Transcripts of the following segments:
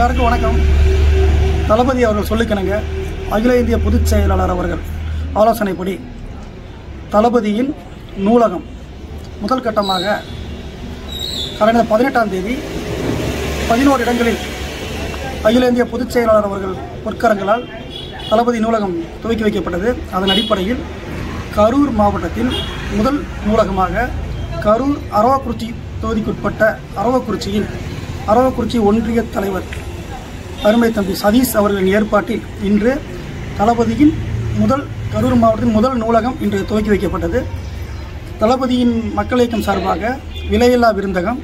எல்லாருக்கும் வணக்கம் தளபதி அவர்கள் சொல்லிக்கணுங்க அகில இந்திய பொதுச் செயலாளர் அவர்கள் ஆலோசனைப்படி தளபதியின் நூலகம் முதல் கட்டமாக கடந்த பதினெட்டாம் தேதி பதினோரு இடங்களில் அகில இந்திய பொதுச் செயலாளர் அவர்கள் பொற்கரங்களால் தளபதி நூலகம் துவக்கி வைக்கப்பட்டது அதன் அடிப்படையில் கரூர் மாவட்டத்தில் முதல் நூலகமாக கரூர் அரவக்குறிச்சி தொகுதிக்குட்பட்ட அரவக்குறிச்சியில் அரவக்குறிச்சி ஒன்றிய தலைவர் அருமை தம்பி சதீஷ் அவர்களின் ஏற்பாட்டில் இன்று தளபதியின் முதல் கரூர் மாவட்டத்தின் முதல் நூலகம் இன்று துவக்கி வைக்கப்பட்டது தளபதியின் மக்கள் இயக்கம் சார்பாக விலையில்லா விருந்தகம்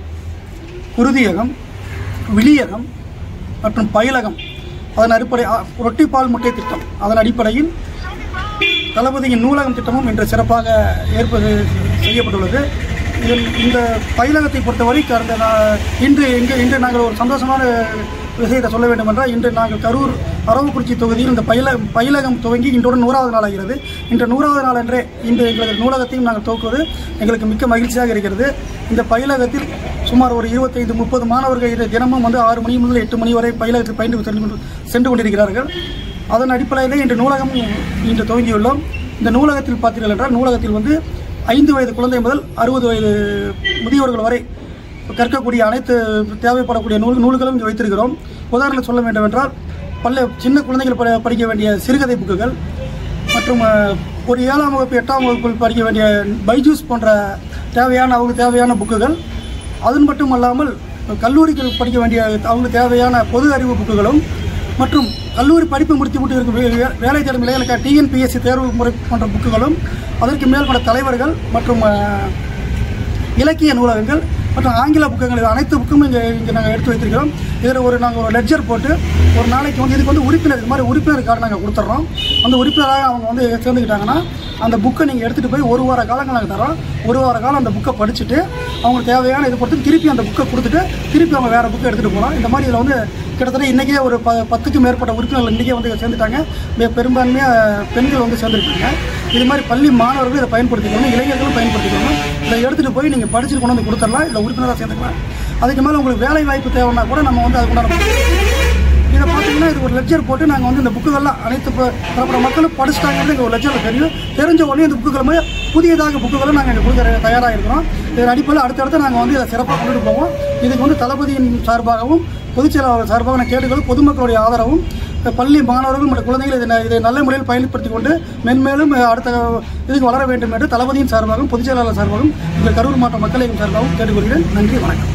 குருதியகம் விழியகம் மற்றும் பயிலகம் அதன் அடிப்படை அ, ரொட்டி பால் முட்டை திட்டம் அதன் அடிப்படையில் தளபதியின் நூலகம் திட்டமும் இன்று சிறப்பாக ஏற்பது செய்யப்பட்டுள்ளது இதில் இந்த பயிலகத்தை பொறுத்தவரை கடந்த நா- இன்று இங்கு இன்று நாங்கள் ஒரு சந்தோஷமான விஷயத்தை சொல்ல வேண்டும் என்றால் இன்று நாங்கள் கரூர் அரவக்குறிச்சி தொகுதியில் இந்த பயில பயிலகம் துவங்கி இன்றுடன் நூறாவது நாளாகிறது இன்று நூறாவது நாள் அன்றே இன்று எங்களது நூலகத்தையும் நாங்கள் துவக்குவது எங்களுக்கு மிக்க மகிழ்ச்சியாக இருக்கிறது இந்த பயிலகத்தில் சுமார் ஒரு இருபத்தைந்து முப்பது மாணவர்கள் இது தினமும் வந்து ஆறு மணி முதல் எட்டு மணி வரை பயிலகத்தில் பயின்று சென்று கொண்டு- சென்று கொண்டிருக்கிறார்கள் அதன் அடிப்படையில் இன்று நூலகம் இன்று துவங்கியுள்ளோம் இந்த நூலகத்தில் பார்த்தீர்கள் என்றால் நூலகத்தில் வந்து ஐந்து வயது குழந்தை முதல் அறுபது வயது முதியோர்கள் வரை கற்கக்கூடிய அனைத்து தேவைப்படக்கூடிய நூல் நூல்களும் இங்கே வைத்திருக்கிறோம் உதாரணம் சொல்ல வேண்டும் என்றால் பல்ல சின்ன குழந்தைகள் ப- படிக்க வேண்டிய சிறுகதை புக்குகள் மற்றும் அஹ், ஒரு ஏழாம் வகுப்பு எட்டாம் வகுப்பில் படிக்க வேண்டிய பைஜூஸ் போன்ற தேவையான அவங்களுக்கு தேவையான புக்குகள் அது மட்டும் அல்லாமல் கல்லூரிக்கு படிக்க வேண்டிய அவங்களுக்கு தேவையான பொது அறிவு புக்குகளும் மற்றும் கல்லூரி படிப்பு முடித்து விட்டு இருக்கும் வே- வே- வேலை தேடும் இளைஞர்களுக்கு டிஎன்பிஎஸ்சி தேர்வு முறை போன்ற புக்குகளும் அதற்கு மேற்பட்ட தலைவர்கள் மற்றும் அஹ், இலக்கிய நூலகங்கள் மற்றும் ஆங்கில புத்தகங்கள் இது அனைத்து புக்கும் இங்கே இங்கே நாங்கள் எடுத்து வைத்திருக்கிறோம் இதில் ஒரு நாங்கள் ஒரு லெட்ஜர் போட்டு ஒரு நாளைக்கு வந்து இதுக்கு வந்து உறுப்பினர் இது மாதிரி உறுப்பினர் கார்டு நாங்கள் கொடுத்துட்றோம் அந்த உறுப்பினராக அவங்க வந்து சேர்ந்துக்கிட்டாங்கன்னா அந்த புக்கை நீங்கள் எடுத்துகிட்டு போய் ஒரு வார காலங்கள் நாங்கள் தரோம் ஒரு வார காலம் அந்த புக்கை படிச்சுட்டு அவங்களுக்கு தேவையான இது பொறுத்து திருப்பி அந்த புக்கை கொடுத்துட்டு திருப்பி அவங்க வேறு புக்கை எடுத்துகிட்டு போகலாம் இந்த மாதிரி இதில் வந்து கிட்டத்தட்ட இன்றைக்கே ஒரு ப பத்துக்கும் மேற்பட்ட உறுப்பினர்கள் இன்றைக்கே வந்து சேர்ந்துட்டாங்க மிக பெரும்பான்மையாக பெண்கள் வந்து சேர்ந்துருக்காங்க இது மாதிரி பள்ளி மாணவர்கள் இதை பயன்படுத்திக்கணும் இளைஞர்களும் பயன்படுத்திக்கணும் இதை எடுத்துகிட்டு போய் நீங்கள் படிச்சுட்டு கொண்டு வந்து கொடுத்துடலாம் இல்லை உறுப்பினராக சேர்ந்துக்கலாம் அதுக்கு மேலே உங்களுக்கு வேலை வாய்ப்பு தேவைன்னா கூட நம்ம வந்து அதுக்குண்டான இதை பார்த்தீங்கன்னா இது ஒரு லெக்சர் போட்டு நாங்கள் வந்து இந்த புக்குகள்லாம் அனைத்து ப- தரப்பட்ட மக்களும் படிச்சுட்டாங்கிறது எங்கள் ஒரு லெக்சரில் தெரியும் தெரிஞ்ச உடனே இந்த புக்குகளுமே புதியதாக புக்குகளை நாங்கள் இங்கே கொடுக்குற தயாராக இருக்கிறோம் இதன் அடிப்படையில் அடுத்தடுத்து நாங்கள் வந்து இதை சிறப்பாக கொண்டுட்டு போவோம் இதுக்கு வந்து தளபதியின் சார்பாகவும் பொதுச் செயலாளர் சார்பாக நான் கேட்டுக்கொள் பொதுமக்களுடைய ஆதரவும் பள்ளி மாணவர்கள் மற்றும் குழந்தைகள் இதை ந- இதை நல்ல முறையில் பயன்படுத்திக் கொண்டு மென்மேலும் அடுத்த இதுக்கு வளர வேண்டும் என்று தளபதியின் சார்பாகவும் பொதுச் செயலாளர் சார்பாகவும் இந்த கரூர் மாவட்ட மக்களின் சார்பாகவும் கேட்டுக்கொள்கிறேன் நன்றி வணக்கம்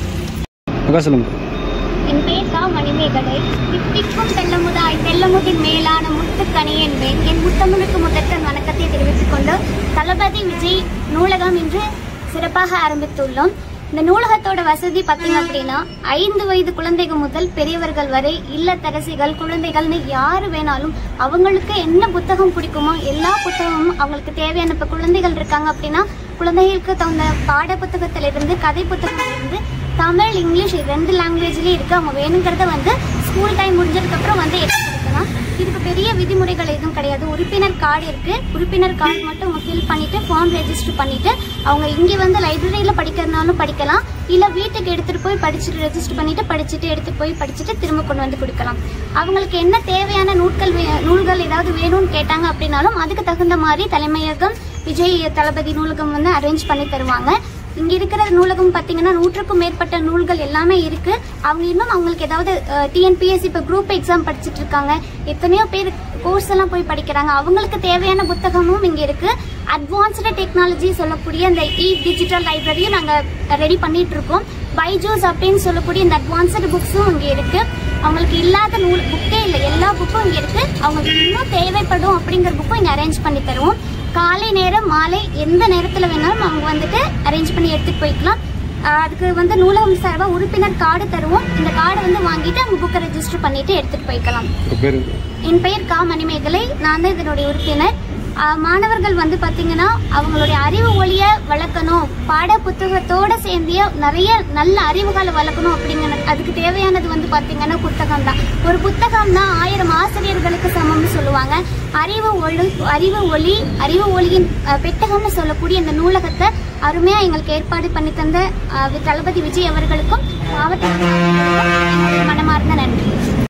அக்கா சொல்லுங்க என் பேர் சா மணிமேகலை தித்திக்கும் தெல்லமுதாய் தெல்லமுதின் மேலான முத்துக்கனி என்பேன் என் முத்தமிழுக்கு முதற்கண் வணக்கத்தை தெரிவித்துக் கொண்டு தளபதி விஜய் நூலகம் இன்று சிறப்பாக ஆரம்பித்துள்ளோம் இந்த நூலகத்தோட வசதி பார்த்தீங்க அப்படின்னா ஐந்து வயது குழந்தைகள் முதல் பெரியவர்கள் வரை இல்லத்தரசிகள் குழந்தைகள்னு யாரு வேணாலும் அவங்களுக்கு என்ன புத்தகம் பிடிக்குமோ எல்லா புத்தகமும் அவங்களுக்கு தேவையான இப்போ குழந்தைகள் இருக்காங்க அப்படின்னா குழந்தைகளுக்கு தகுந்த பாட புத்தகத்திலிருந்து கதை புத்தகத்திலிருந்து தமிழ் இங்கிலீஷ் இது ரெண்டு லாங்குவேஜ்லேயும் இருக்குது அவங்க வேணுங்கிறத வந்து ஸ்கூல் டைம் முடிஞ்சதுக்கப்புறம் வந்து எடுத்து கொடுக்கலாம் இதுக்கு பெரிய விதிமுறைகள் எதுவும் கிடையாது உறுப்பினர் கார்டு இருக்குது உறுப்பினர் கார்டு மட்டும் அவங்க ஃபில் பண்ணிவிட்டு ஃபார்ம் ரெஜிஸ்டர் பண்ணிவிட்டு அவங்க இங்கே வந்து லைப்ரரியில் படிக்கிறதுனாலும் படிக்கலாம் இல்லை வீட்டுக்கு எடுத்துகிட்டு போய் படிச்சுட்டு ரெஜிஸ்டர் பண்ணிவிட்டு படிச்சுட்டு எடுத்துகிட்டு போய் படிச்சுட்டு திரும்ப கொண்டு வந்து கொடுக்கலாம் அவங்களுக்கு என்ன தேவையான நூட்கள் வே- நூல்கள் ஏதாவது வேணும்னு கேட்டாங்க அப்படின்னாலும் அதுக்கு தகுந்த மாதிரி தலைமையகம் விஜய் தளபதி நூலகம் வந்து அரேஞ்ச் பண்ணி தருவாங்க இங்க இருக்கிற நூலகம் பாத்தீங்கன்னா நூற்றுக்கும் மேற்பட்ட நூல்கள் எல்லாமே இருக்கு அவங்க இன்னும் அவங்களுக்கு ஏதாவது டிஎன்பிஎஸ்சி இப்போ குரூப் எக்ஸாம் படிச்சுட்டு இருக்காங்க எத்தனையோ பேர் கோர்ஸ் எல்லாம் போய் படிக்கிறாங்க அவங்களுக்கு தேவையான புத்தகமும் இங்க இருக்கு அட்வான்ஸ்டு டெக்னாலஜி சொல்லக்கூடிய இந்த இ டிஜிட்டல் லைப்ரரியும் நாங்க ரெடி பண்ணிட்டு இருக்கோம் பைஜூஸ் அப்படின்னு சொல்லக்கூடிய இந்த அட்வான்ஸ்டு புக்ஸும் இங்க இருக்கு அவங்களுக்கு இல்லாத நூல் புக்கே இல்லை எல்லா புக்கும் இங்க இருக்கு அவங்களுக்கு இன்னும் தேவைப்படும் அப்படிங்கிற புக்கும் இங்க அரேஞ்ச் பண்ணி தருவோம் காலை நேரம் மாலை எந்த நேரத்தில் வேணாலும் அவங்க வந்துட்டு அரேஞ்ச் பண்ணி எடுத்துட்டு போய்க்கலாம் ஆஹ் அதுக்கு வந்து நூலகம் சார்பாக உறுப்பினர் கார்டு தருவோம் இந்த கார்டை வந்து வாங்கிட்டு அவங்க புக்கை ரெஜிஸ்டர் பண்ணிட்டு எடுத்துட்டு போய்க்கலாம் உங்கள் பேர் என் பெயர் கா மணிமேகலை நான் தான் இதனுடைய உறுப்பினர் ஆஹ் மாணவர்கள் வந்து பார்த்தீங்கன்னா அவங்களுடைய அறிவு ஒளிய வளர்க்கணும் பாட புத்தகத்தோட சேர்ந்திய நிறைய நல்ல அறிவுகளை வளர்க்கணும் அப்படிங்கிற அதுக்கு தேவையானது வந்து பார்த்தீங்கன்னா புத்தகம் தான் ஒரு புத்தகம் தான் ஆயிரம் ஆசிரியர்களுக்கு சமம்னு சொல்லுவாங்க அறிவு ஒளி அறிவு ஒளி அறிவு ஒளியின் ஆஹ் பெட்டகம்னு சொல்லக்கூடிய இந்த நூலகத்தை அருமையா எங்களுக்கு ஏற்பாடு பண்ணி தந்த ஆஹ் தளபதி விஜய் அவர்களுக்கும் மாவட்ட நிர்வாகிகளுக்கும் என்னுடைய மனமார்ந்த நன்றி